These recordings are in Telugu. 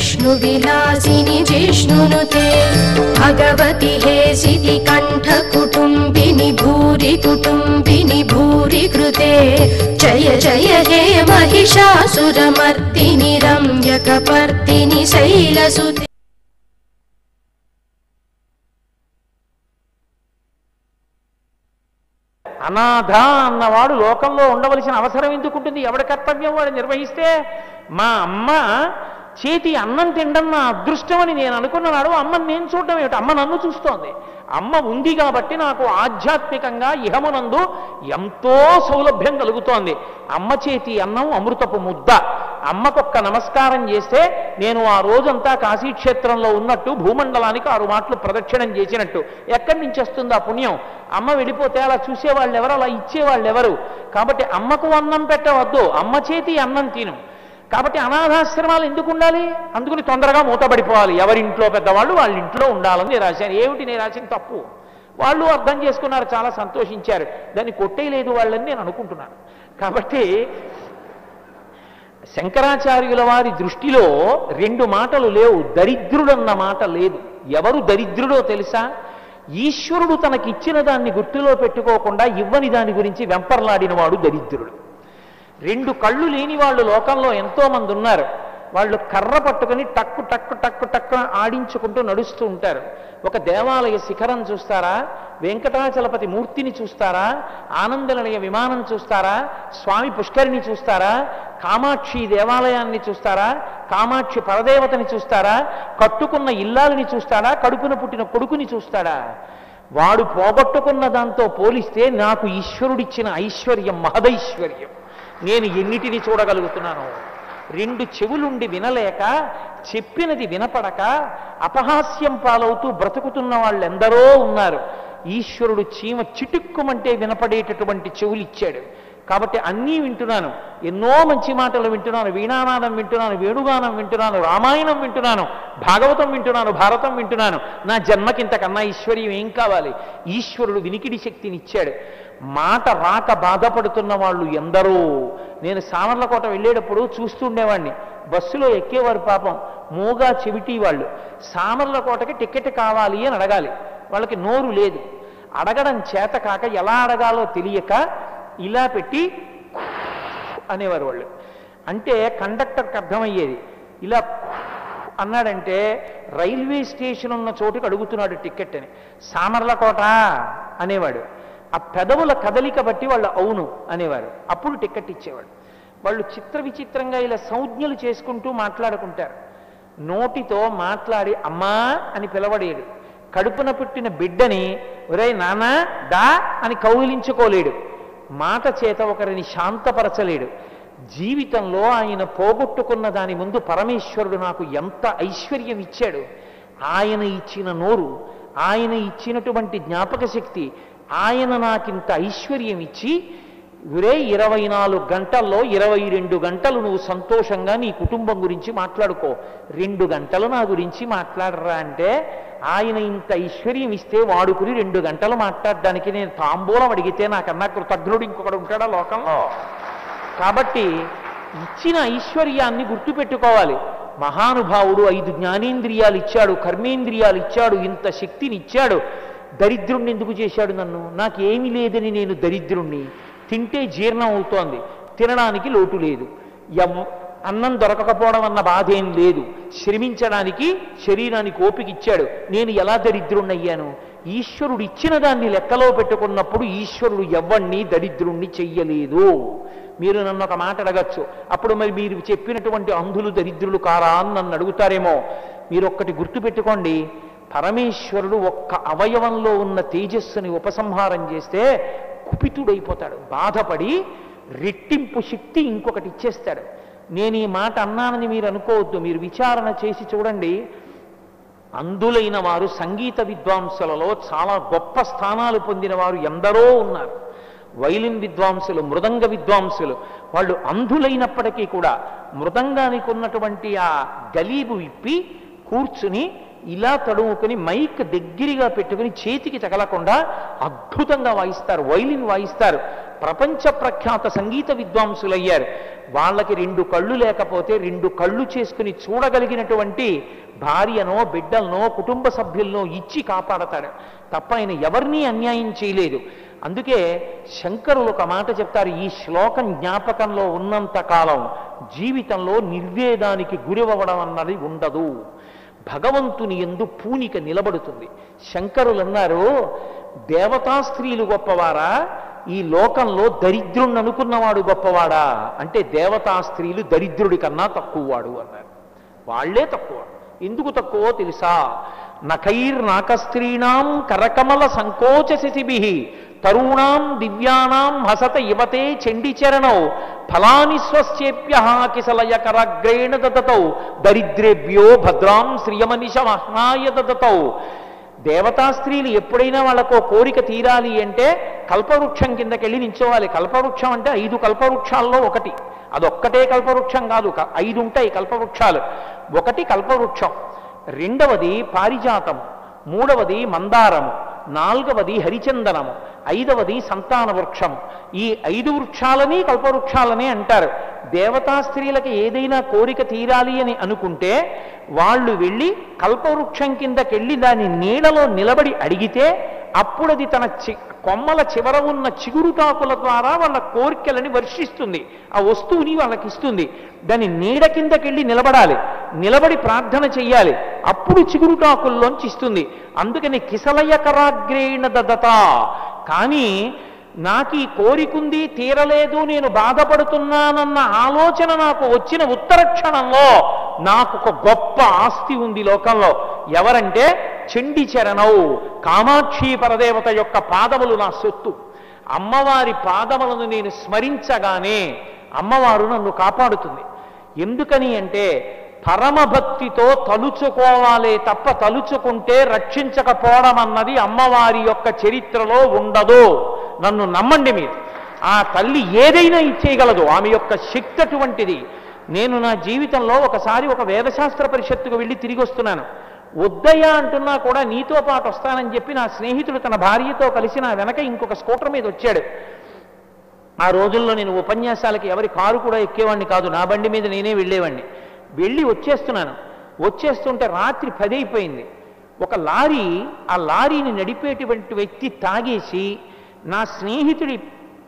विष्णुविलासिनि जिष्णुनुते भगवति हे सितिकण्ठकुटुम्बिनि भूरि कुटुम्बिनि भूरि कृते जय जय हे महिषासुरमर्दिनि रम्यकपर्दिनि शैलसुते అనాథ అన్నవాడు లోకంలో ఉండవలసిన అవసరం ఎందుకుంటుంది ఎవడి కర్తవ్యం వాడు నిర్వహిస్తే మా అమ్మ చేతి అన్నం తినడం నా అదృష్టం అని నేను అనుకున్నాడు అమ్మని నేను చూడడం ఏమిటి అమ్మ నన్ను చూస్తోంది అమ్మ ఉంది కాబట్టి నాకు ఆధ్యాత్మికంగా ఇహమునందు ఎంతో సౌలభ్యం కలుగుతోంది అమ్మ చేతి అన్నం అమృతపు ముద్ద అమ్మకొక్క నమస్కారం చేస్తే నేను ఆ రోజంతా కాశీక్షేత్రంలో ఉన్నట్టు భూమండలానికి ఆరు మాటలు ప్రదక్షిణం చేసినట్టు ఎక్కడి నుంచి వస్తుంది ఆ పుణ్యం అమ్మ వెళ్ళిపోతే అలా చూసేవాళ్ళు ఎవరు అలా ఇచ్చేవాళ్ళు ఎవరు కాబట్టి అమ్మకు అన్నం పెట్టవద్దు అమ్మ చేతి అన్నం తిను కాబట్టి అనాథాశ్రమాలు ఎందుకు ఉండాలి అందుకని తొందరగా మూతపడిపోవాలి ఎవరింట్లో పెద్దవాళ్ళు వాళ్ళ ఇంట్లో ఉండాలని నేను రాశాను ఏమిటి నేను రాసిన తప్పు వాళ్ళు అర్థం చేసుకున్నారు చాలా సంతోషించారు దాన్ని కొట్టేయలేదు వాళ్ళని నేను అనుకుంటున్నాను కాబట్టి శంకరాచార్యుల వారి దృష్టిలో రెండు మాటలు లేవు దరిద్రుడన్న మాట లేదు ఎవరు దరిద్రుడో తెలుసా ఈశ్వరుడు తనకిచ్చిన దాన్ని గుర్తులో పెట్టుకోకుండా ఇవ్వని దాని గురించి వెంపర్లాడిన వాడు దరిద్రుడు రెండు కళ్ళు లేని వాళ్ళు లోకంలో ఎంతో మంది ఉన్నారు వాళ్ళు కర్ర పట్టుకొని టక్కు టక్కు టక్కు టక్కు ఆడించుకుంటూ నడుస్తూ ఉంటారు ఒక దేవాలయ శిఖరం చూస్తారా వెంకటాచలపతి మూర్తిని చూస్తారా ఆనందనిలయ విమానం చూస్తారా స్వామి పుష్కరిని చూస్తారా కామాక్షి దేవాలయాన్ని చూస్తారా కామాక్షి పరదేవతని చూస్తారా కట్టుకున్న ఇల్లాలని చూస్తాడా కడుపున పుట్టిన కొడుకుని చూస్తాడా వాడు పోగొట్టుకున్న దాంతో పోలిస్తే నాకు ఈశ్వరుడిచ్చిన ఐశ్వర్యం మహదైశ్వర్యం నేను ఎన్నిటిని చూడగలుగుతున్నాను రెండు చెవులుండి వినలేక చెప్పినది వినపడక అపహాస్యం పాలవుతూ బ్రతుకుతున్న వాళ్ళు ఎందరో ఉన్నారు ఈశ్వరుడు చీమ చిటుక్కుమంటే వినపడేటటువంటి చెవులు ఇచ్చాడు కాబట్టి అన్నీ వింటున్నాను ఎన్నో మంచి మాటలు వింటున్నాను వీణానాదం వింటున్నాను వేణుగానం వింటున్నాను రామాయణం వింటున్నాను భాగవతం వింటున్నాను భారతం వింటున్నాను నా జన్మకింతకన్నా ఈశ్వర్యం ఏం కావాలి ఈశ్వరుడు వినికిడి శక్తిని ఇచ్చాడు మాట రాక బాధపడుతున్న వాళ్ళు ఎందరో నేను సామర్లకోట వెళ్ళేటప్పుడు చూస్తుండేవాడిని బస్సులో ఎక్కేవారు పాపం మూగా చెవిటి వాళ్ళు సామర్లకోటకి టికెట్ కావాలి అని అడగాలి వాళ్ళకి నోరు లేదు అడగడం చేత కాక ఎలా అడగాలో తెలియక ఇలా పెట్టి అనేవారు వాళ్ళు అంటే కండక్టర్కి అర్థమయ్యేది ఇలా అన్నాడంటే రైల్వే స్టేషన్ ఉన్న చోటుకి అడుగుతున్నాడు టికెట్ అని సామర్లకోట అనేవాడు ఆ పెదవుల కదలిక బట్టి వాళ్ళు అవును అనేవారు అప్పుడు టికెట్ ఇచ్చేవాడు వాళ్ళు చిత్ర విచిత్రంగా ఇలా సంజ్ఞలు చేసుకుంటూ మాట్లాడుకుంటారు నోటితో మాట్లాడి అమ్మా అని పిలవడేడు కడుపున పుట్టిన బిడ్డని ఒరే నానా దా అని కౌగిలించుకోలేడు మాట చేత ఒకరిని శాంతపరచలేడు జీవితంలో ఆయన పోగొట్టుకున్న దాని ముందు పరమేశ్వరుడు నాకు ఎంత ఐశ్వర్యం ఇచ్చాడు ఆయన ఇచ్చిన నోరు ఆయన ఇచ్చినటువంటి జ్ఞాపక శక్తి ఆయన నాకింత ఐశ్వర్యం ఇచ్చి ఒరే ఇరవై నాలుగు గంటల్లో ఇరవై రెండు గంటలు నువ్వు సంతోషంగా నీ కుటుంబం గురించి మాట్లాడుకో రెండు గంటలు నా గురించి మాట్లాడరా అంటే ఆయన ఇంత ఐశ్వర్యం ఇస్తే వాడుకుని రెండు గంటలు మాట్లాడడానికి నేను తాంబూలం అడిగితే నాకన్నా కృతజ్ఞుడు ఇంకొకడు ఉంటాడా లోకంలో కాబట్టి ఇచ్చిన ఐశ్వర్యాన్ని గుర్తుపెట్టుకోవాలి మహానుభావుడు ఐదు జ్ఞానేంద్రియాలు ఇచ్చాడు కర్మేంద్రియాలు ఇచ్చాడు ఇంత శక్తిని ఇచ్చాడు దరిద్రుణ్ణి ఎందుకు చేశాడు నన్ను నాకేమీ లేదని నేను దరిద్రుణ్ణి తింటే జీర్ణం అవుతోంది తినడానికి లోటు లేదు ఎవ్ అన్నం దొరకకపోవడం అన్న బాధ ఏం లేదు శ్రమించడానికి శరీరానికి ఓపిక ఇచ్చాడు నేను ఎలా దరిద్రుణ్ణయ్యాను ఈశ్వరుడు ఇచ్చిన దాన్ని లెక్కలో పెట్టుకున్నప్పుడు ఈశ్వరుడు ఎవ్వణ్ణి దరిద్రుణ్ణి చెయ్యలేదు మీరు నన్ను ఒక మాట అడగచ్చు అప్పుడు మరి మీరు చెప్పినటువంటి అంధులు దరిద్రులు కారా అని నన్ను అడుగుతారేమో మీరు ఒక్కటి గుర్తుపెట్టుకోండి పరమేశ్వరుడు ఒక్క అవయవంలో ఉన్న తేజస్సుని ఉపసంహారం చేస్తే కుపితుడైపోతాడు బాధపడి రెట్టింపు శక్తి ఇంకొకటి ఇచ్చేస్తాడు నేను ఈ మాట అన్నానని మీరు అనుకోవద్దు మీరు విచారణ చేసి చూడండి అందులైన వారు సంగీత విద్వాంసులలో చాలా గొప్ప స్థానాలు పొందిన వారు ఎందరో ఉన్నారు వైలిన్ విద్వాంసులు మృదంగ విద్వాంసులు వాళ్ళు అంధులైనప్పటికీ కూడా మృదంగానికి ఉన్నటువంటి ఆ గలీబు విప్పి కూర్చుని ఇలా తడుముకుని మైక్ దగ్గరగా పెట్టుకుని చేతికి తగలకుండా అద్భుతంగా వాయిస్తారు వైలిన్ వాయిస్తారు ప్రపంచ ప్రఖ్యాత సంగీత విద్వాంసులయ్యారు వాళ్ళకి రెండు కళ్ళు లేకపోతే రెండు కళ్ళు చేసుకుని చూడగలిగినటువంటి భార్యనో బిడ్డలనో కుటుంబ సభ్యులనో ఇచ్చి కాపాడతాడు తప్ప ఆయన ఎవరినీ అన్యాయం చేయలేదు అందుకే శంకరులు ఒక మాట చెప్తారు ఈ శ్లోకం జ్ఞాపకంలో ఉన్నంత కాలం జీవితంలో నిర్వేదానికి గురివ్వడం అన్నది ఉండదు భగవంతుని ఎందు పూనిక నిలబడుతుంది శంకరులు అన్నారు దేవతా స్త్రీలు గొప్పవారా ఈ లోకంలో దరిద్రుణ్ణి అనుకున్నవాడు గొప్పవాడా అంటే దేవతా స్త్రీలు దరిద్రుడి కన్నా తక్కువవాడు అన్నారు వాళ్లే తక్కువ ఎందుకు తక్కువో తెలుసా నఖైర్నాకస్త్రీణాం కరకమల సంకోచ శిశిభి తరుణాం దివ్యానాం హసత యువతే చండిచరణౌ ఫలాని స్వస్యేప్య కిసలయ కరగ్రేణ దదతౌ దరిద్రేభ్యో భద్రాం శ్రియమనిష మహ్నాయ దదతౌ దేవతా స్త్రీలు ఎప్పుడైనా వాళ్ళకో కోరిక తీరాలి అంటే కల్పవృక్షం కిందకెళ్ళి నించోవాలి కల్పవృక్షం అంటే ఐదు కల్పవృక్షాల్లో ఒకటి అదొక్కటే కల్పవృక్షం కాదు క- ఐదు ఉంటాయి కల్పవృక్షాలు ఒకటి కల్పవృక్షం రెండవది పారిజాతము మూడవది మందారము నాలుగవది హరిచందనము ఐదవది సంతాన వృక్షం ఈ ఐదు వృక్షాలని కల్పవృక్షాలని అంటారు దేవతా స్త్రీలకి ఏదైనా కోరిక తీరాలి అని అనుకుంటే వాళ్ళు వెళ్ళి కల్పవృక్షం కిందకెళ్ళి దాని నీడలో నిలబడి అడిగితే అప్పుడు అది తన చి కొమ్మల చివర ఉన్న చిగురుటాకుల ద్వారా వాళ్ళ కోరికలని వర్షిస్తుంది ఆ వస్తువుని వాళ్ళకి ఇస్తుంది దాని నీడ కిందకెళ్ళి నిలబడాలి నిలబడి ప్రార్థన చెయ్యాలి అప్పుడు చిగురుటాకుల్లోంచి ఇస్తుంది అందుకని కిసలయ కరాగ్రేణ దదత కానీ నాకు ఈ కోరికుంది తీరలేదు నేను బాధపడుతున్నానన్న ఆలోచన నాకు వచ్చిన ఉత్తర క్షణంలో నాకు ఒక గొప్ప ఆస్తి ఉంది లోకంలో ఎవరంటే చండి చరణవు కామాక్షి పరదేవత యొక్క పాదములు నా సొత్తు అమ్మవారి పాదములను నేను స్మరించగానే అమ్మవారు నన్ను కాపాడుతుంది ఎందుకని అంటే పరమభక్తితో తలుచుకోవాలే తప్ప తలుచుకుంటే రక్షించకపోవడం అన్నది అమ్మవారి యొక్క చరిత్రలో ఉండదు నన్ను నమ్మండి మీరు ఆ తల్లి ఏదైనా ఇచ్చేయగలదు ఆమె యొక్క శక్తి అటువంటిది నేను నా జీవితంలో ఒకసారి ఒక వేదశాస్త్ర పరిషత్తుకు వెళ్ళి తిరిగి వస్తున్నాను వద్దయ్యా అంటున్నా కూడా నీతో పాటు వస్తానని చెప్పి నా స్నేహితుడు తన భార్యతో కలిసి నా వెనక ఇంకొక స్కూటర్ మీద వచ్చాడు ఆ రోజుల్లో నేను ఉపన్యాసాలకి ఎవరి కారు కూడా ఎక్కేవాడిని కాదు నా బండి మీద నేనే వెళ్ళేవాడిని వెళ్ళి వచ్చేస్తున్నాను వచ్చేస్తుంటే రాత్రి పది అయిపోయింది ఒక లారీ ఆ లారీని నడిపేటువంటి వ్యక్తి తాగేసి నా స్నేహితుడి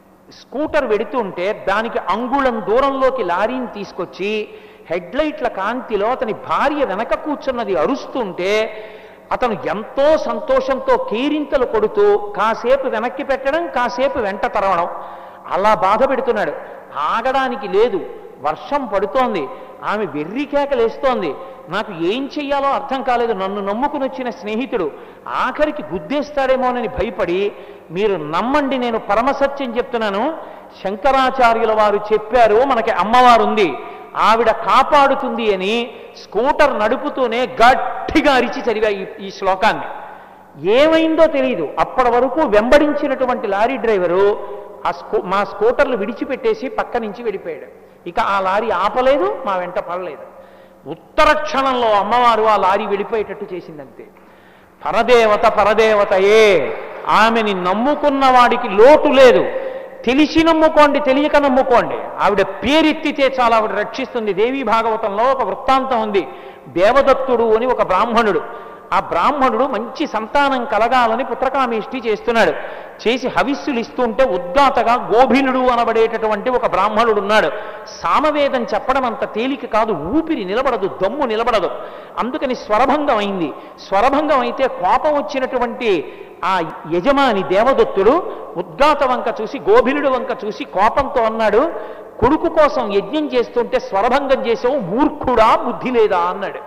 స్కూటర్ వెడుతుంటే దానికి అంగుళం దూరంలోకి లారీని తీసుకొచ్చి హెడ్లైట్ల కాంతిలో అతని భార్య వెనక కూర్చున్నది అరుస్తుంటే అతను ఎంతో సంతోషంతో కేరింతలు కొడుతూ కాసేపు వెనక్కి పెట్టడం కాసేపు వెంట తరవడం అలా బాధ పెడుతున్నాడు ఆగడానికి లేదు వర్షం పడుతోంది ఆమె వెర్రి కేకలేస్తోంది నాకు ఏం చెయ్యాలో అర్థం కాలేదు నన్ను నమ్ముకుని వచ్చిన స్నేహితుడు ఆఖరికి గుద్దేస్తాడేమోనని భయపడి మీరు నమ్మండి నేను పరమసత్యం చెప్తున్నాను శంకరాచార్యుల వారు చెప్పారు మనకి అమ్మవారు ఉంది ఆవిడ కాపాడుతుంది అని స్కూటర్ నడుపుతూనే గట్టిగా అరిచి చదివా ఈ- ఈ శ్లోకాన్ని ఏమైందో తెలియదు అప్పటి వరకు వెంబడించినటువంటి లారీ డ్రైవరు ఆ స్కూ మా స్కూటర్లు విడిచిపెట్టేసి పక్క నుంచి వెళ్ళిపోయాడు ఇక ఆ లారీ ఆపలేదు మా వెంట పడలేదు ఉత్తర క్షణంలో అమ్మవారు ఆ లారీ వెళ్ళిపోయేటట్టు చేసిందంతే పరదేవత పరదేవతయే ఆమెని నమ్ముకున్న వాడికి లోటు లేదు తెలిసి నమ్ముకోండి తెలియక నమ్ముకోండి ఆవిడ పేరెత్తితే చాలా ఆవిడ రక్షిస్తుంది దేవీ భాగవతంలో ఒక వృత్తాంతం ఉంది దేవదత్తుడు అని ఒక బ్రాహ్మణుడు ఆ బ్రాహ్మణుడు మంచి సంతానం కలగాలని పుత్రకామేష్టి చేస్తున్నాడు చేసి హవిస్సులు ఇస్తుంటే ఉద్గాతగా గోభిలుడు అనబడేటటువంటి ఒక బ్రాహ్మణుడు ఉన్నాడు సామవేదం చెప్పడం అంత తేలిక కాదు ఊపిరి నిలబడదు దమ్ము నిలబడదు అందుకని స్వరభంగం అయింది స్వరభంగం అయితే కోపం వచ్చినటువంటి ఆ యజమాని దేవదత్తుడు ఉద్గాత వంక చూసి గోభిలుడు వంక చూసి కోపంతో అన్నాడు కొడుకు కోసం యజ్ఞం చేస్తుంటే స్వరభంగం చేసావు మూర్ఖుడా బుద్ధి లేదా అన్నాడు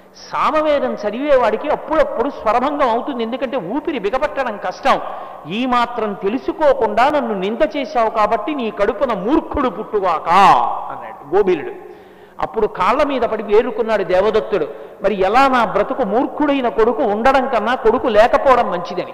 సామవేదం చదివేవాడికి అప్పుడప్పుడు స్వరభంగం అవుతుంది ఎందుకంటే ఊపిరి బిగపట్టడం కష్టం ఈ మాత్రం తెలుసుకోకుండా నన్ను నింద చేశావు కాబట్టి నీ కడుపున మూర్ఖుడు పుట్టుగాక అన్నాడు గోబిలుడు అప్పుడు కాళ్ళ మీద పడి వేరుకున్నాడు దేవదత్తుడు మరి ఎలా నా బ్రతుకు మూర్ఖుడైన కొడుకు ఉండడం కన్నా కొడుకు లేకపోవడం మంచిదని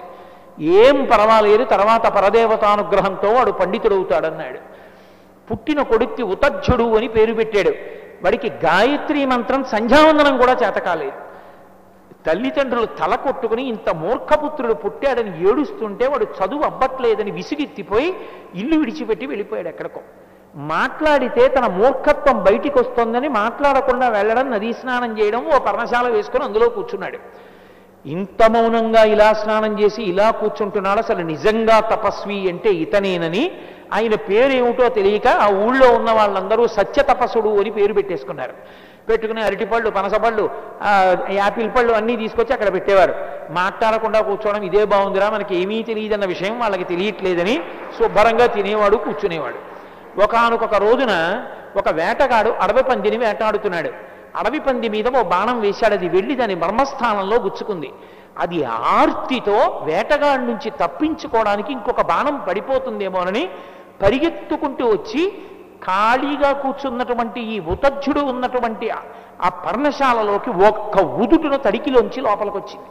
ఏం పర్వాలేదు తర్వాత పరదేవతానుగ్రహంతో వాడు పండితుడవుతాడన్నాడు పుట్టిన కొడుక్కి ఉతజ్జుడు అని పేరు పెట్టాడు వాడికి గాయత్రి మంత్రం సంధ్యావందనం కూడా చేత కాలేదు తల్లిదండ్రులు తల కొట్టుకుని ఇంత మూర్ఖపుత్రుడు పుట్టాడని ఏడుస్తుంటే వాడు చదువు అవ్వట్లేదని విసిగెత్తిపోయి ఇల్లు విడిచిపెట్టి వెళ్ళిపోయాడు ఎక్కడికో మాట్లాడితే తన మూర్ఖత్వం బయటికి వస్తోందని మాట్లాడకుండా వెళ్ళడం నదీ స్నానం చేయడం ఓ పర్ణశాల వేసుకొని అందులో కూర్చున్నాడు ఇంత మౌనంగా ఇలా స్నానం చేసి ఇలా కూర్చుంటున్నాడు అసలు నిజంగా తపస్వి అంటే ఇతనేనని ఆయన పేరు ఏమిటో తెలియక ఆ ఊళ్ళో ఉన్న వాళ్ళందరూ సత్య తపస్సుడు అని పేరు పెట్టేసుకున్నారు పెట్టుకుని అరటిపళ్ళు పనసపళ్ళు ఆ, యాపిల్ పళ్ళు అన్నీ తీసుకొచ్చి అక్కడ పెట్టేవారు మాట్లాడకుండా కూర్చోవడం ఇదే బాగుందిరా మనకి ఏమీ తెలియదన్న విషయం వాళ్ళకి తెలియట్లేదని శుభ్రంగా తినేవాడు కూర్చునేవాడు ఒకానొక రోజున ఒక వేటగాడు అడవి పందిని వేటాడుతున్నాడు అడవి పంది మీద ఓ బాణం వేశాడు అది వెళ్ళి దాని మర్మస్థానంలో గుచ్చుకుంది అది ఆర్తితో వేటగాడి నుంచి తప్పించుకోవడానికి ఇంకొక బాణం పడిపోతుందేమోనని పరిగెత్తుకుంటూ వచ్చి ఖాళీగా కూర్చున్నటువంటి ఈ ఉతజ్జుడు ఉన్నటువంటి ఆ- ఆ పర్ణశాలలోకి ఒక్క ఉదుటున తడికిలోంచి లోపలికి వచ్చింది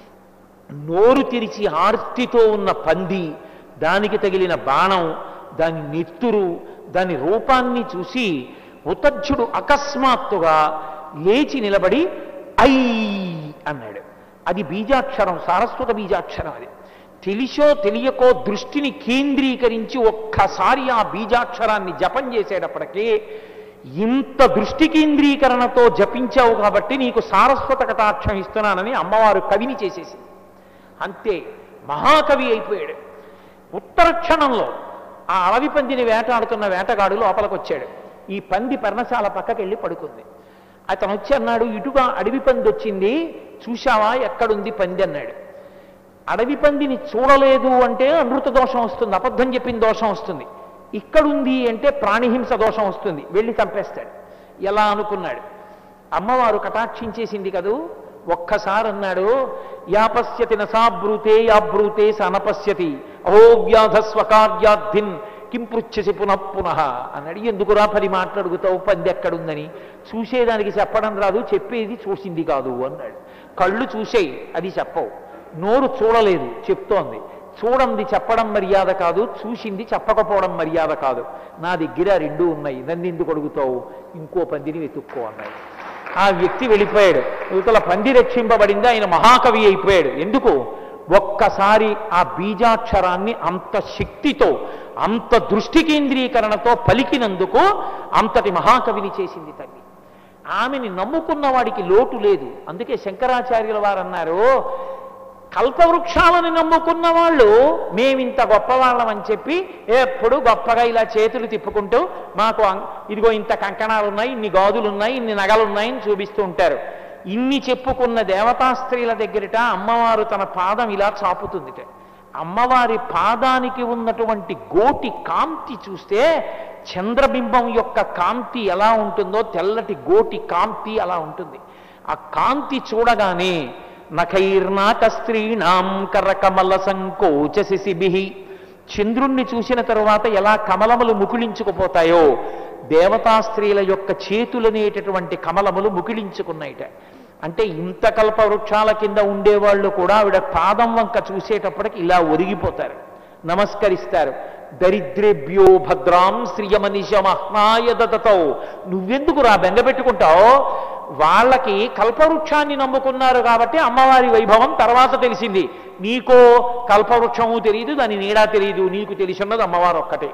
నోరు తెరిచి ఆర్తితో ఉన్న పంది దానికి తగిలిన బాణం దాని నెత్తురు దాని రూపాన్ని చూసి ఉతజ్జుడు అకస్మాత్తుగా లేచి నిలబడి ఐ అన్నాడు అది బీజాక్షరం సారస్వత బీజాక్షరం అది తెలిసో తెలియకో దృష్టిని కేంద్రీకరించి ఒక్కసారి ఆ బీజాక్షరాన్ని జపం చేసేటప్పటికీ ఇంత దృష్టి కేంద్రీకరణతో జపించావు కాబట్టి నీకు సారస్వత కటాక్షం ఇస్తున్నానని అమ్మవారు కవిని చేసేసింది అంతే మహాకవి అయిపోయాడు ఉత్తర క్షణంలో ఆ అడవి పందిని వేటాడుతున్న వేటగాడు లోపలికి వచ్చాడు ఈ పంది పర్ణశాల పక్కకి వెళ్ళి పడుకుంది అతను వచ్చి అన్నాడు ఇటుగా అడవి పంది వచ్చింది చూశావా ఎక్కడుంది పంది అన్నాడు అడవి పందిని చూడలేదు అంటే అమృత దోషం వస్తుంది అబద్ధం చెప్పిన దోషం వస్తుంది ఇక్కడుంది అంటే ప్రాణిహింస దోషం వస్తుంది వెళ్ళి చంపేస్తాడు ఎలా అనుకున్నాడు అమ్మవారు కటాక్షించేసింది కదూ ఒక్కసారి అన్నాడు యాపశ్యతి నసాబ్రూతే యాబ్రూతే సనపశ్యతి అహో వ్యాధ స్వకార్యార్థిన్ కిం పృచ్ఛసి పునః పునః అన్నాడు ఎందుకురా పది మాట్లాడుగుతావు పంది ఎక్కడుందని చూసేదానికి చెప్పడం రాదు చెప్పేది చూసింది కాదు అన్నాడు కళ్ళు చూసేయి అది చెప్పవు నోరు చూడలేదు చెప్తోంది చూడంది చెప్పడం మర్యాద కాదు చూసింది చెప్పకపోవడం మర్యాద కాదు నా దగ్గర రెండు ఉన్నాయి నన్ను ఎందుకు అడుగుతావు ఇంకో పందిని వెతుక్కో అన్నాడు ఆ వ్యక్తి వెళ్ళిపోయాడు ఇవతల పంది రక్షింపబడింది ఆయన మహాకవి అయిపోయాడు ఎందుకు ఒక్కసారి ఆ బీజాక్షరాన్ని అంత శక్తితో అంత దృష్టి కేంద్రీకరణతో పలికినందుకు అంతటి మహాకవిని చేసింది తల్లి ఆమెని నమ్ముకున్న వాడికి లోటు లేదు అందుకే శంకరాచార్యుల వారు అన్నారు కల్పవృక్షాలను నమ్ముకున్న వాళ్ళు మేమింత గొప్పవాళ్ళం అని చెప్పి ఎప్పుడు గొప్పగా ఇలా చేతులు తిప్పుకుంటూ మాకు అం- ఇదిగో ఇంత కంకణాలు ఉన్నాయి ఇన్ని గాజులు ఉన్నాయి ఇన్ని నగలు ఉన్నాయని చూపిస్తూ ఉంటారు ఇన్ని చెప్పుకున్న దేవతా స్త్రీల దగ్గరట అమ్మవారు తన పాదం ఇలా చాపుతుందిట అమ్మవారి పాదానికి ఉన్నటువంటి గోటి కాంతి చూస్తే చంద్రబింబం యొక్క కాంతి ఎలా ఉంటుందో తెల్లటి గోటి కాంతి అలా ఉంటుంది ఆ కాంతి చూడగానే నఖైర్నాక స్త్రీణాం కరకమల సంకోచ శిశిభి చంద్రుణ్ణి చూసిన తరువాత ఎలా కమలములు ముకుళించుకుపోతాయో దేవతా స్త్రీల యొక్క చేతులనేటటువంటి కమలములు ముకిళించుకున్నాయిట అంటే ఇంత కల్ప వృక్షాల కింద ఉండేవాళ్ళు కూడా ఆవిడ పాదం వంక చూసేటప్పటికి ఇలా ఒరిగిపోతారు నమస్కరిస్తారు దరిద్రేభ్యో భద్రాం శ్రియమనిశమహ్నాయ దతతో నువ్వెందుకు రా బెంగ పెట్టుకుంటావు వాళ్ళకి కల్పవృక్షాన్ని నమ్ముకున్నారు కాబట్టి అమ్మవారి వైభవం తర్వాత తెలిసింది నీకో కల్పవృక్షము తెలియదు దాని నీడా తెలియదు నీకు తెలిసిన్నది అమ్మవారు ఒక్కటే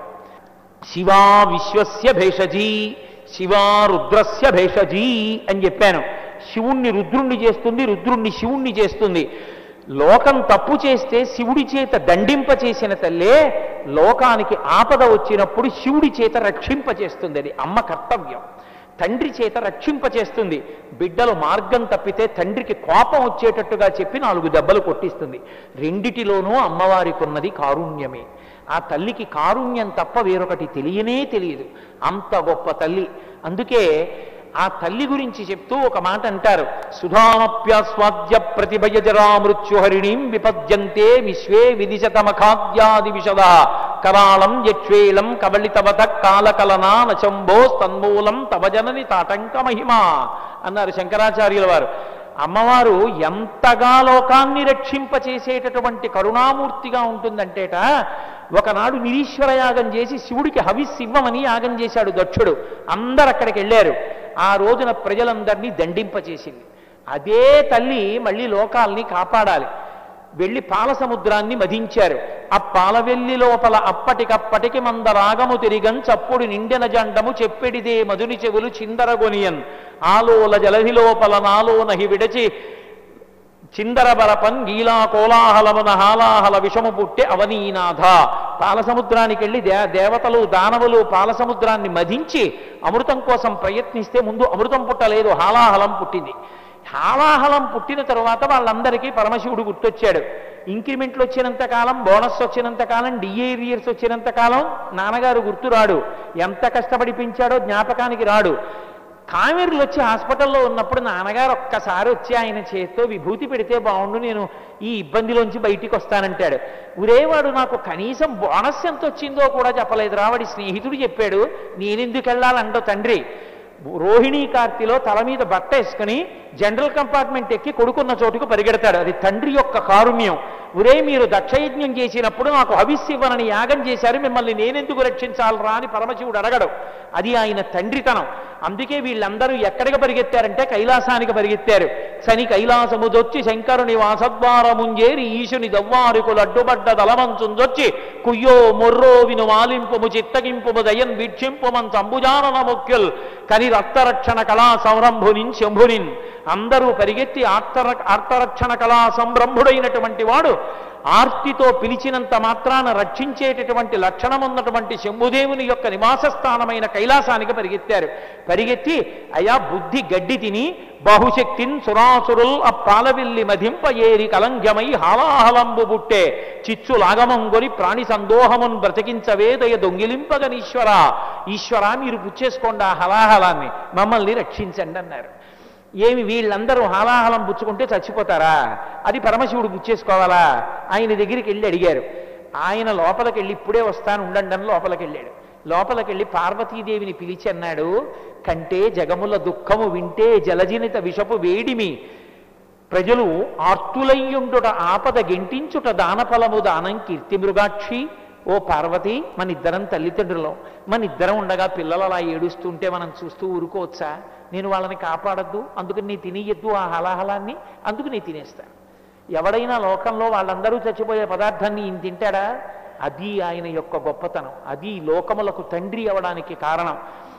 శివా విశ్వస్య భేషజీ శివా రుద్రస్య భేషజీ అని చెప్పాను శివుణ్ణి రుద్రుణ్ణి చేస్తుంది రుద్రుణ్ణి శివుణ్ణి చేస్తుంది లోకం తప్పు చేస్తే శివుడి చేత దండింప చేసిన తల్లే లోకానికి ఆపద వచ్చినప్పుడు శివుడి చేత రక్షింపచేస్తుంది అది అమ్మ కర్తవ్యం తండ్రి చేత రక్షింపచేస్తుంది బిడ్డలు మార్గం తప్పితే తండ్రికి కోపం వచ్చేటట్టుగా చెప్పి నాలుగు దెబ్బలు కొట్టిస్తుంది రెండిటిలోనూ అమ్మవారికి ఉన్నది కారుణ్యమే ఆ తల్లికి కారుణ్యం తప్ప వేరొకటి తెలియనే తెలియదు అంత గొప్ప తల్లి అందుకే ఆ తల్లి గురించి చెప్తూ ఒక మాట అంటారు సుధామప్యాస్వాద్య ప్రతిభయజరా మృత్యుహరిణీం విపద్యంతే విశ్వే విదిశతమఖాద్యాది విశద కరాళం యక్ష్వేళం కబళితవత కాలకలనా నచంబో తన్మూలం తవ జనని తాటంక మహిమా అన్నారు శంకరాచార్యుల వారు అమ్మవారు ఎంతగా లోకాన్ని రక్షింపచేసేటటువంటి కరుణామూర్తిగా ఉంటుందంటేట ఒకనాడు నిరీశ్వర యాగం చేసి శివుడికి హవిస్ ఇవ్వమని యాగం చేశాడు దక్షుడు అందరు అక్కడికి వెళ్ళారు ఆ రోజున ప్రజలందరినీ దండింపచేసింది అదే తల్లి మళ్ళీ లోకాల్ని కాపాడాలి వెళ్ళి పాల సముద్రాన్ని మధించారు ఆ పాలవెల్లి లోపల అప్పటికప్పటికి మందరాగము తిరిగం చప్పుడు నిండెన జండము చెప్పెడిదే మధుని చెవులు చిందరగొనియన్ ఆలోల జలధి లోపల నాలో నహి విడచి చిందరబరపన్ గీలా కోలాహలమున హాలాహల విషము పుట్టే అవనీనాథ పాలసముద్రానికి వెళ్ళి దే దేవతలు దానవులు పాలసముద్రాన్ని మధించి అమృతం కోసం ప్రయత్నిస్తే ముందు అమృతం పుట్టలేదు హాలాహలం పుట్టింది హాలాహలం పుట్టిన తరువాత వాళ్ళందరికీ పరమశివుడు గుర్తొచ్చాడు ఇంక్రిమెంట్లు వచ్చినంత కాలం బోనస్ వచ్చినంత కాలం డిఏరియర్స్ వచ్చినంత కాలం నాన్నగారు గుర్తురాడు ఎంత కష్టపడి పెంచాడో జ్ఞాపకానికి రాడు కావేరులు వచ్చి హాస్పిటల్లో ఉన్నప్పుడు నాన్నగారు ఒక్కసారి వచ్చి ఆయన చేత్తో విభూతి పెడితే బాగుండు నేను ఈ ఇబ్బందిలోంచి బయటికి వస్తానంటాడు ఉరేవాడు నాకు కనీసం బోనస్ ఎంత వచ్చిందో కూడా చెప్పలేదు రావడి స్నేహితుడు చెప్పాడు నేనెందుకు వెళ్ళాలంటో తండ్రి రోహిణీ కార్తిలో తల మీద బట్ట వేసుకుని జనరల్ కంపార్ట్మెంట్ ఎక్కి కొడుకున్న చోటుకు పరిగెడతాడు అది తండ్రి యొక్క కారుణ్యం ఉరే మీరు దక్షయజ్ఞం చేసినప్పుడు నాకు హవిస్సు ఇవ్వనని యాగం చేశారు మిమ్మల్ని నేనెందుకు రక్షించాలరా అని పరమశివుడు అడగడు అది ఆయన తండ్రితనం అందుకే వీళ్ళందరూ ఎక్కడికి పరిగెత్తారంటే కైలాసానికి పరిగెత్తారు శని కైలాసముదొచ్చి శంకరుని వాసద్వారముంజేరి ఈశుని దవ్వారుకులు అడ్డుపడ్డ దళమంచుందొచ్చి కుయ్యో మొర్రో విను మాలింపుము చిత్తగింపుము దయన్ వీక్షింపుమన్ సంభుజానన ముఖ్యుల్ కని రక్తరక్షణ కళా సంరంభునిన్ శంభునిన్ అందరూ పరిగెత్తి ఆర్తర ఆర్తరక్షణ కళా సంరంభుడైనటువంటి వాడు ఆర్తితో పిలిచినంత మాత్రాన రక్షించేటటువంటి లక్షణం ఉన్నటువంటి శంభుదేవుని యొక్క నివాస స్థానమైన కైలాసానికి పరిగెత్తారు పరిగెత్తి అయా బుద్ధి గడ్డి తిని బహుశక్తిన్ సురాసురుల్ ఆ పాలవిల్లి మధింప ఏరి కలంఘ్యమై హాలాహలంబు బుట్టే చిచ్చు లాగమంగొని ప్రాణి సందోహమున్ బ్రతికించవేదయ దొంగిలింపగనీశ్వర ఈశ్వర మీరు పుచ్చేసుకోండి ఆ హలాహలాన్ని మమ్మల్ని రక్షించండి అన్నారు ఏమి వీళ్ళందరూ హాలాహలం పుచ్చుకుంటే చచ్చిపోతారా అది పరమశివుడు పుచ్చేసుకోవాలా ఆయన దగ్గరికి వెళ్ళి అడిగారు ఆయన లోపలికి వెళ్ళి ఇప్పుడే వస్తాను ఉండండి అని లోపలికి వెళ్ళాడు లోపలికి వెళ్ళి పార్వతీదేవిని పిలిచి అన్నాడు కంటే జగముల దుఃఖము వింటే జలజనిత విషపు వేడిమి ప్రజలు ఆర్తులయ్యుండుట ఆపద గెంటించుట దానఫలము దానం కీర్తి మృగాక్షి ఓ పార్వతి మన ఇద్దరం తల్లిదండ్రులం మన ఇద్దరం ఉండగా పిల్లలు అలా ఏడుస్తుంటే మనం చూస్తూ ఊరుకోవచ్చా నేను వాళ్ళని కాపాడద్దు అందుకని నీ తినేయద్దు ఆ హలాహలాన్ని అందుకు నీ తినేస్తాను ఎవడైనా లోకంలో వాళ్ళందరూ చచ్చిపోయే పదార్థాన్ని ఈయన తింటాడా అది ఆయన యొక్క గొప్పతనం అది లోకములకు తండ్రి అవడానికి కారణం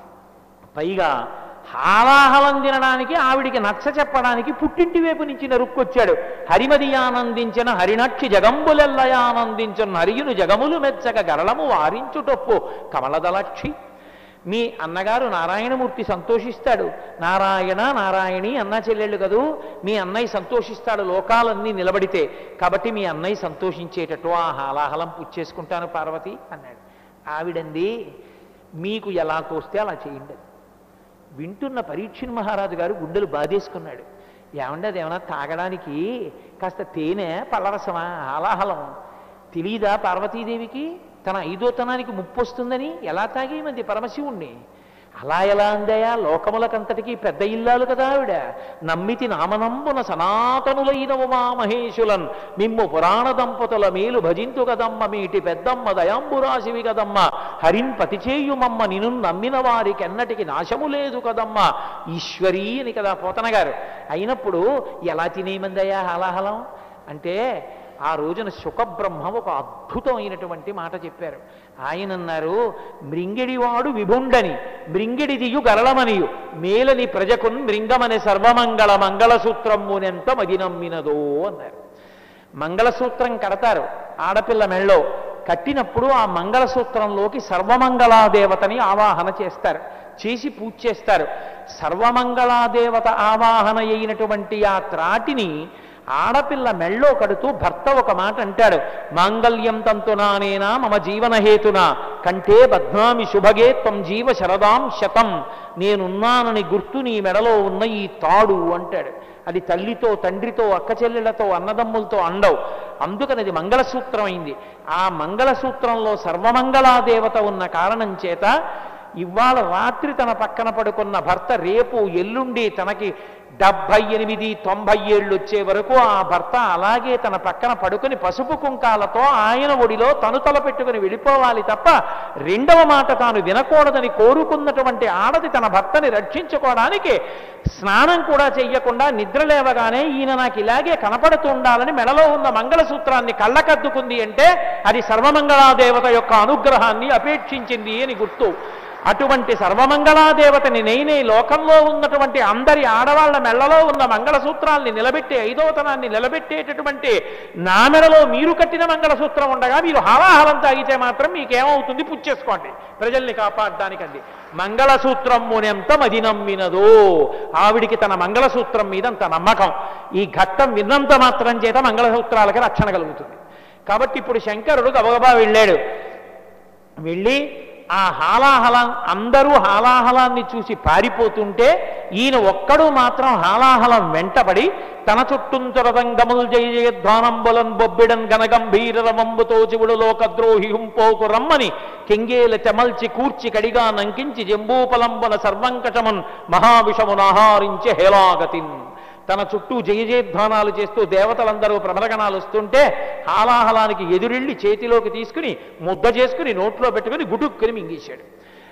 పైగా హాలాహలం తినడానికి ఆవిడికి నచ్చ చెప్పడానికి పుట్టింటి వైపు నుంచి నరుక్కొచ్చాడు హరిమది ఆనందించిన హరినక్షి జగంబులెల్లయానందించిన హరియును జగములు మెచ్చక గరళము వారించుటొప్పు కమలదలక్షి మీ అన్నగారు నారాయణమూర్తి సంతోషిస్తాడు నారాయణ నారాయణి అన్న చెల్లెళ్ళు కదూ మీ అన్నయ్య సంతోషిస్తాడు లోకాలన్నీ నిలబడితే కాబట్టి మీ అన్నయ్య సంతోషించేటట్టు ఆ హాలాహలం పుచ్చేసుకుంటాను పార్వతి అన్నాడు ఆవిడంది మీకు ఎలా తోస్తే అలా చేయండి వింటున్న పరీక్షణ్ మహారాజు గారు గుండెలు బాధేసుకున్నాడు ఏమంటే అది ఏమన్నా తాగడానికి కాస్త తేనె పళ్ళరసమా హాలాహలం తెలీదా పార్వతీదేవికి తన ఐదోతనానికి ముప్పు వస్తుందని ఎలా తాగేమంది పరమశివుణ్ణి అలా ఎలా అందయా లోకములకంతటికీ పెద్ద ఇల్లాలు కదా ఆవిడ నమ్మితి నామనంబున సనాతనులైన ఉమామహేశులన్ మిమ్ము పురాణ దంపతుల మేలు భజింతు కదమ్మ మీటి పెద్దమ్మ దయాంబురాశివి కదమ్మ హరిన్ పతిచేయుమమ్మ నిన్ను నమ్మిన వారికి ఎన్నటికి నాశము లేదు కదమ్మ ఈశ్వరీ అని కదా పోతన గారు అయినప్పుడు ఎలా తినేమందయ్యా హలాహలం అంటే ఆ రోజున సుఖబ్రహ్మ ఒక అద్భుతమైనటువంటి మాట చెప్పారు ఆయన అన్నారు మృంగిడివాడు విభుండని మృంగిడిదియు గరళమనియు మేలని ప్రజకున్ మృంగమని సర్వమంగళ మంగళసూత్రమ్మునెంత మదినమ్మినదో అన్నారు మంగళసూత్రం కడతారు ఆడపిల్ల మెళ్ళో కట్టినప్పుడు ఆ మంగళసూత్రంలోకి సర్వమంగళాదేవతని ఆవాహన చేస్తారు చేసి పూజ చేస్తారు సర్వమంగళాదేవత ఆవాహన అయినటువంటి ఆ త్రాటిని ఆడపిల్ల మెళ్ళో కడుతూ భర్త ఒక మాట అంటాడు మాంగళ్యం తంతునానేనా మమ జీవనహేతున కంటే బధ్నామి శుభగే త్వం జీవ శరదాం శతం నేనున్నానని గుర్తు నీ మెడలో ఉన్న ఈ తాడు అంటాడు అది తల్లితో తండ్రితో అక్క చెల్లెళ్లతో అన్నదమ్ములతో అండవు అందుకని అది మంగళసూత్రం అయింది ఆ మంగళసూత్రంలో సర్వమంగళాదేవత ఉన్న కారణం చేత ఇవాళ రాత్రి తన పక్కన పడుకున్న భర్త రేపు ఎల్లుండి తనకి డెబ్భై ఎనిమిది తొంభై ఏళ్ళు వచ్చే వరకు ఆ భర్త అలాగే తన పక్కన పడుకుని పసుపు కుంకాలతో ఆయన ఒడిలో తను తల పెట్టుకుని వెళ్ళిపోవాలి తప్ప రెండవ మాట తాను వినకూడదని కోరుకున్నటువంటి ఆడది తన భర్తని రక్షించుకోవడానికి స్నానం కూడా చెయ్యకుండా నిద్ర లేవగానే ఈయన నాకు ఇలాగే కనపడుతూ ఉండాలని మెడలో ఉన్న మంగళసూత్రాన్ని కళ్ళకద్దుకుంది అంటే అది సర్వమంగళాదేవత యొక్క అనుగ్రహాన్ని అపేక్షించింది అని గుర్తు అటువంటి సర్వమంగళాదేవతని నేనే లోకంలో ఉన్నటువంటి అందరి ఆడవాళ్ల మెళ్ళలో ఉన్న మంగళసూత్రాల్ని నిలబెట్టి ఐదవతనాన్ని నిలబెట్టేటటువంటి నా మెడలో మీరు కట్టిన మంగళసూత్రం ఉండగా మీరు హాలాహలం తాగితే మాత్రం మీకేమవుతుంది పుచ్చేసుకోండి ప్రజల్ని కాపాడడానికండి మంగళసూత్రం మునెంత మది నమ్మినదో ఆవిడికి తన మంగళసూత్రం మీద అంత నమ్మకం ఈ ఘట్టం విన్నంత మాత్రం చేత మంగళసూత్రాలకి రక్షణ కలుగుతుంది కాబట్టి ఇప్పుడు శంకరుడు గబగబా వెళ్ళాడు వెళ్ళి ఆ హాలాహలం అందరూ హాలాహలాన్ని చూసి పారిపోతుంటే ఈయన ఒక్కడు మాత్రం హాలాహలం వెంటబడి తన చుట్టుంచరదంగములు జయ జయధ్వానంబులన్ బొబ్బిడన్ గనగంభీరవంబుతో చివుడు లోకద్రోహి హుంపోకు రమ్మని కెంగేల చమల్చి కూర్చి కడిగా నంకించి జంబూపలంబన సర్వంకటమున్ మహావిషమునాహారించి హేలాగతిన్ తన చుట్టూ జయజయధ్వానాలు చేస్తూ దేవతలందరూ ప్రమరగణాలు వస్తుంటే హాలాహలానికి ఎదురెళ్ళి చేతిలోకి తీసుకుని ముద్ద చేసుకుని నోట్లో పెట్టుకుని గుడుక్కుని మింగేశాడు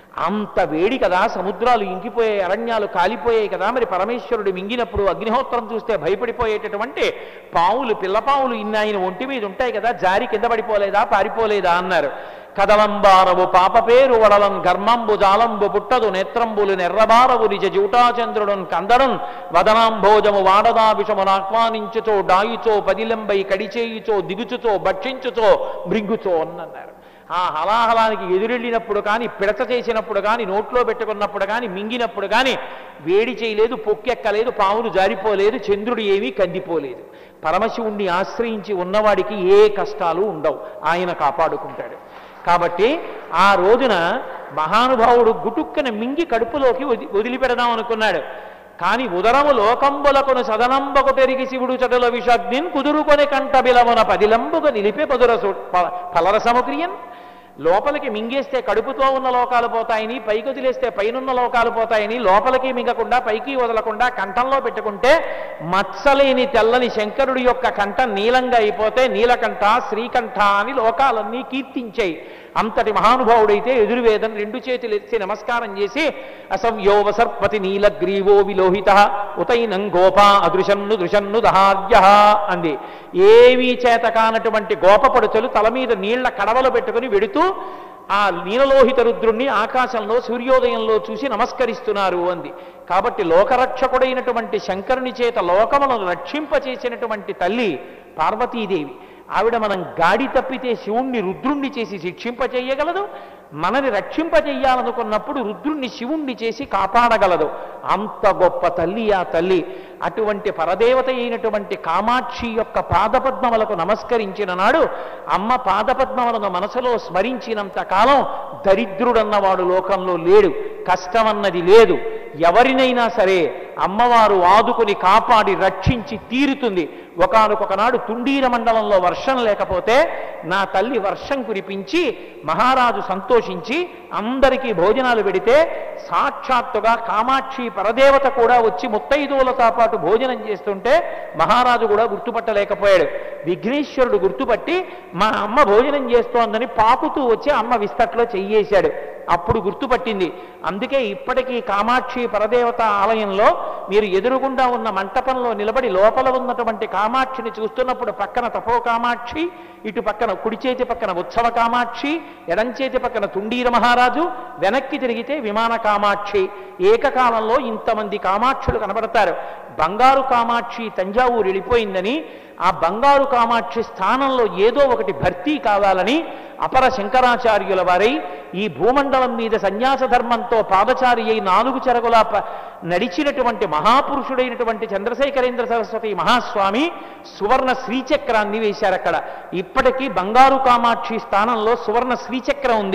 అంత వేడి కదా సముద్రాలు ఇంకిపోయాయి అరణ్యాలు కాలిపోయాయి కదా మరి పరమేశ్వరుడు మింగినప్పుడు అగ్నిహోత్రం చూస్తే భయపడిపోయేటటువంటి పావులు పిల్లపావులు ఇన్ని ఆయన ఒంటి మీద ఉంటాయి కదా జారి కింద పడిపోలేదా పారిపోలేదా అన్నారు కదలంబారవు పాప పేరు వడలం గర్మంబు జాలంబు పుట్టదు నేత్రంబులు నెర్రబారవు నిజ జూటాచంద్రుడున్ కందడున్ వదనాంభోజము వాడదా విషమును ఆహ్వానించుచో డాయుచో పదిలంబై కడిచేయుచో దిగుచుచో భక్షించుచో మృంగుచో అన్నారు ఆ హలాహలానికి ఎదురెళ్ళినప్పుడు కానీ పిడత చేసినప్పుడు కానీ నోట్లో పెట్టుకున్నప్పుడు కానీ మింగినప్పుడు కానీ వేడి చేయలేదు పొక్కెక్కలేదు పావులు జారిపోలేదు చంద్రుడు ఏమీ కందిపోలేదు పరమశివుణ్ణి ఆశ్రయించి ఉన్నవాడికి ఏ కష్టాలు ఉండవు ఆయన కాపాడుకుంటాడు కాబట్టి ఆ రోజున మహానుభావుడు గుటుక్కన మింగి కడుపులోకి వది- వదిలిపెడదాం అనుకున్నాడు కాని ఉదరము లోకంబులకును సదనంబకు పెరిగి శివుడు చటుల విషగ్నిన్ కుదురుకొని కంట బిలమున పదిలంబుగా నిలిపే పదురసు ప- ఫలరసము క్రియన్ లోపలికి మింగేస్తే కడుపుతో ఉన్న లోకాలు పోతాయని పైకి వదిలేస్తే పైనున్న లోకాలు పోతాయని లోపలికి మింగకుండా పైకి వదలకుండా కంఠంలో పెట్టుకుంటే మత్సలేని తెల్లని శంకరుడి యొక్క కంఠం నీలంగా అయిపోతే నీలకంఠ శ్రీకంఠ అని లోకాలన్నీ కీర్తించాయి అంతటి మహానుభావుడైతే ఎదురువేదం రెండు చేతులు ఎత్తి నమస్కారం చేసి అసంయోవ సర్పతి నీలగ్రీవో విలోహిత ఉతైనం గోపా అదృశన్ను దృశన్ను దహార్య అంది ఏమీ చేత కానటువంటి గోపపడుచలు తల మీద నీళ్ల కడవలు పెట్టుకుని వెడుతూ ఆ నీలలోహిత రుద్రుణ్ణి ఆకాశంలో సూర్యోదయంలో చూసి నమస్కరిస్తున్నారు అంది కాబట్టి లోకరక్షకుడైనటువంటి శంకరుని చేత లోకములను రక్షింపచేసినటువంటి తల్లి పార్వతీదేవి ఆవిడ మనం గాడి తప్పితే శివుణ్ణి రుద్రుణ్ణి చేసి శిక్షింపచేయగలదు మనని రక్షింపచేయాలనుకున్నప్పుడు రుద్రుణ్ణి శివుణ్ణి చేసి కాపాడగలదు అంత గొప్ప తల్లి ఆ తల్లి అటువంటి పరదేవత అయినటువంటి కామాక్షి యొక్క పాదపద్మములకు నమస్కరించిన నాడు అమ్మ పాదపద్మములను మనసులో స్మరించినంత కాలం దరిద్రుడన్నవాడు లోకంలో లేడు కష్టమన్నది లేదు ఎవరినైనా సరే అమ్మవారు ఆదుకుని కాపాడి రక్షించి తీరుతుంది ఒకనొక నాడు తుండీర మండలంలో వర్షం లేకపోతే నా తల్లి వర్షం కురిపించి మహారాజు సంతోషించి అందరికీ భోజనాలు పెడితే సాక్షాత్తుగా కామాక్షి పరదేవత కూడా వచ్చి ముత్తైదువులతో పాటు భోజనం చేస్తుంటే మహారాజు కూడా గుర్తుపట్టలేకపోయాడు విఘ్నేశ్వరుడు గుర్తుపట్టి మా అమ్మ భోజనం చేస్తోందని పాకుతూ వచ్చి అమ్మ విస్తట్లో చెయ్యేశాడు అప్పుడు గుర్తుపట్టింది అందుకే ఇప్పటికీ కామాక్షి పరదేవత ఆలయంలో మీరు ఎదురుగుండా ఉన్న మంటపంలో నిలబడి లోపల ఉన్నటువంటి కామాక్షిని చూస్తున్నప్పుడు పక్కన తపో కామాక్షి ఇటు పక్కన కుడి చేతి పక్కన ఉత్సవ కామాక్షి ఎడం చేతి పక్కన తుండీర మహారాజు వెనక్కి తిరిగితే విమాన కామాక్షి ఏకకాలంలో ఇంతమంది కామాక్షులు కనబడతారు బంగారు కామాక్షి తంజావూరు వెళ్ళిపోయిందని ఆ బంగారు కామాక్షి స్థానంలో ఏదో ఒకటి భర్తీ కావాలని అపర శంకరాచార్యుల వారై ఈ భూమండలం మీద సన్యాస ధర్మంతో పాదచారి అయి నాలుగు చెరగులా ప- నడిచినటువంటి మహాపురుషుడైనటువంటి చంద్రశేఖరేంద్ర సరస్వతి మహాస్వామి సువర్ణ శ్రీచక్రాన్ని వేశారు అక్కడ ఇప్పటికీ బంగారు కామాక్షి స్థానంలో సువర్ణ శ్రీచక్రం ఉంది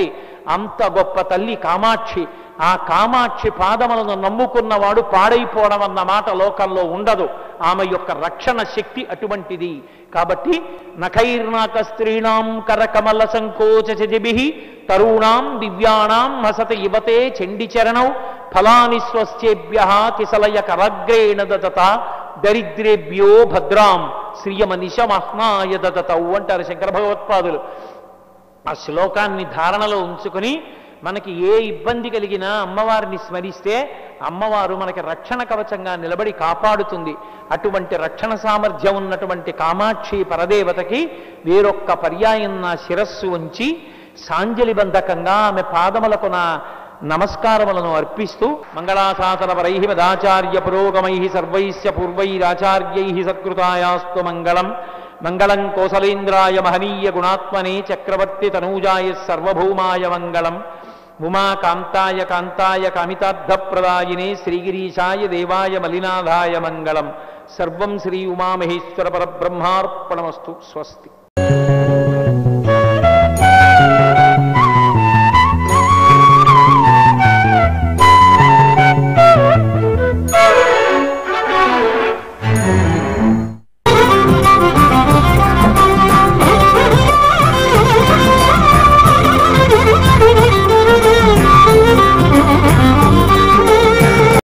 అంత గొప్ప తల్లి కామాక్షి ఆ కామాక్షి పాదములను నమ్ముకున్నవాడు పాడైపోవడం అన్న మాట లోకంలో ఉండదు ఆమె యొక్క రక్షణ శక్తి అటువంటిది కాబట్టి నఖైర్నాక స్త్రీణాం కరకమల సంకోచజభి తరుణాం దివ్యాణాం హసత యువతే చండిచరణౌ ఫలాని స్వస్యేభ్య కిసలయ కరగ్రేణ దదత దరిద్రేభ్యో భద్రాం శ్రియమనిశమహ్నాయ దదతౌ అంటారు శంకర భగవత్పాదులు ఆ శ్లోకాన్ని ధారణలో ఉంచుకొని మనకి ఏ ఇబ్బంది కలిగినా అమ్మవారిని స్మరిస్తే అమ్మవారు మనకి రక్షణ కవచంగా నిలబడి కాపాడుతుంది అటువంటి రక్షణ సామర్థ్యం ఉన్నటువంటి కామాక్షి పరదేవతకి వేరొక్క పర్యాయం నా శిరస్సు ఉంచి సాంజలి బంధకంగా ఆమె పాదములకు నా నమస్కారములను అర్పిస్తూ మంగళాశాసన పరై మదాచార్య పురోగమై సర్వైశ్య పూర్వైరాచార్యై సత్కృతాయాస్తు మంగళం మంగళం కోసలేంద్రాయ మహనీయ గుణాత్మనే చక్రవర్తి తనూజాయ సర్వభౌమాయ మంగళం ఉమా కాంతాయ కాంతాయ కామితార్థప్రదాయినే శ్రీగిరీశాయ దేవాయ మలినాథాయ మంగళం సర్వం శ్రీ ఉమామహేశ్వర పరబ్రహ్మార్పణమస్తు స్వస్తి